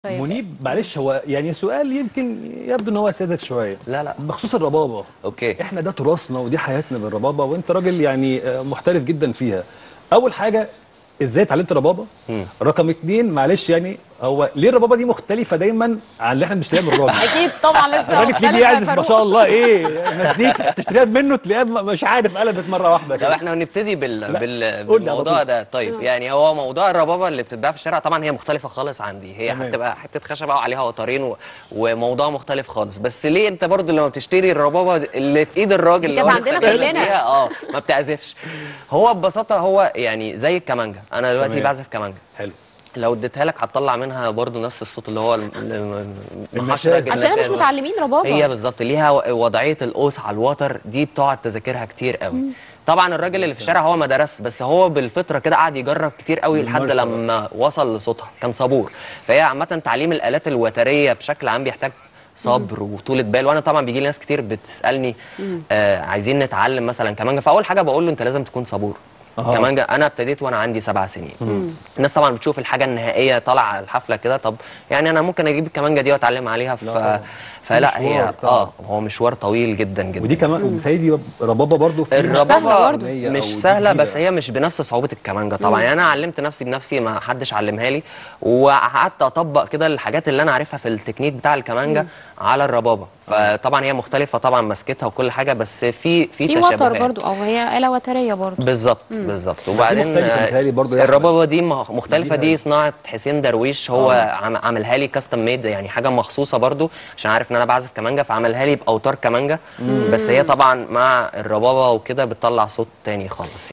طيب منيب معلش هو يعني سؤال يمكن يبدو ان هو ساذج شويه لا لا بخصوص الربابه اوكي احنا ده تراثنا ودي حياتنا بالربابه وانت راجل يعني آه، محترف جدا فيها اول حاجه ازاي اتعلمت ربابه مم. رقم اتنين معلش يعني هو ليه الربابه دي مختلفه دايما عن اللي احنا بنشتريها من الراجل اكيد طبعا لازم الراجل تلاقيه مختلفة يا بيعزف ما فاروق. شاء الله ايه مزيكا تشتريها منه تلاقيها م- مش عارف قلبت مره واحده طب كده احنا نبتدي بال... لا، بال... قول لي على بالموضوع طول. ده طيب يعني هو موضوع الربابه اللي بتتباع في الشارع طبعا هي مختلفه خالص عن دي هي تمام. هتبقى حته خشبه وعليها وترين و... وموضوع مختلف خالص بس ليه انت برضو لما بتشتري الربابه اللي في ايد الراجل دي اللي كانت هو لسه عندنا بيعزف كلنا. بيها، اه ما بتعزفش هو ببساطه هو يعني زي الكمانجه انا دلوقتي تمام. بعزف كمانجه حلو لو اديتها لك هتطلع منها برضو نفس الصوت اللي هو الم- الم- المشاز. المحشرج عشان احنا مش المشاز. متعلمين ربابه هي بالظبط ليها و- وضعيه القوس على الوتر دي بتقعد تذاكرها كتير قوي طبعا الراجل اللي في الشارع هو ما درس بس هو بالفطره كده قعد يجرب كتير قوي لحد بالممارسة لما وصل لصوتها كان صبور فهي عامه تعليم الالات الوتريه بشكل عام بيحتاج صبر وطولة بال وانا طبعا بيجي لي ناس كتير بتسالني آه عايزين نتعلم مثلا كمانجا فاول حاجه بقول له انت لازم تكون صبور أها. كمانجا انا ابتديت وانا عندي سبع سنين الناس طبعا بتشوف الحاجه النهائيه طالعه على الحفله كده طب يعني انا ممكن اجيب الكمانجا دي واتعلم عليها ف... طبعاً. فلا مشوار هي طبعاً. اه هو مشوار طويل جدا جدا ودي كمان وبالتالي دي ربابه برضو في الربابة سهلة برضو. مش سهله بس هي مش بنفس صعوبه الكمانجا طبعا يعني انا علمت نفسي بنفسي ما حدش علمها لي وقعدت اطبق كده الحاجات اللي انا عارفها في التكنيك بتاع الكمانجا على الربابه فطبعا هي مختلفه طبعا مسكتها وكل حاجه بس في في في وتر تشابهات برضو او هي آلة وترية برضو بالظبط بالظبط وبعدين مختلفة آه، متهيألي برضو يا أحمد. الربابه دي مخ- مختلفه ليها- دي صناعه حسين درويش هو عم- عاملها لي كاستم ميد يعني حاجه مخصوصه برضو عشان عارف ان انا بعزف كمانجا فعملها لي باوتار كمانجا بس هي طبعا مع الربابه وكده بتطلع صوت تاني خالص